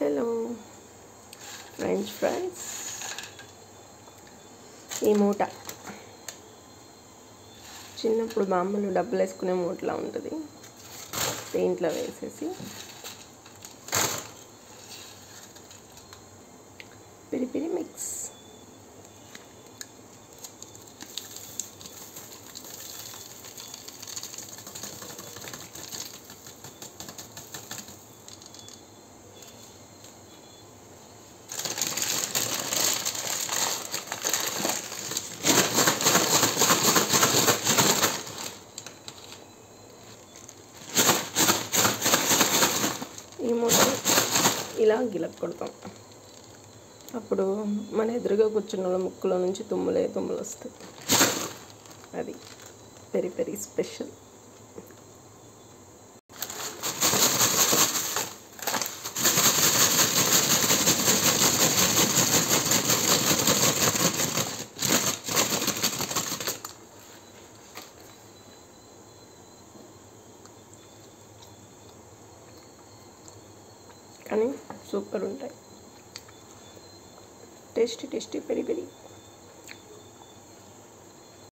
hello French fries ఈ మూట చిన్నప్పుడు మామూలు డబ్బులు వేసుకునే మూటలా ఉంటుంది దీంట్లో వేసేసి పిరి పిరి మిక్స్ ఈ మూటని ఇలా గిలక్ కొడతాం అప్పుడు మన ఎదురుగా కూర్చున్న వాళ్ళ ముక్కులో నుంచి తుమ్ములే తుమ్ములు వస్తాయి అది పెరి పెరి స్పెషల్ కానీ సూపర్ ఉంటాయి టేస్టీ టేస్టీ పెరి పెరి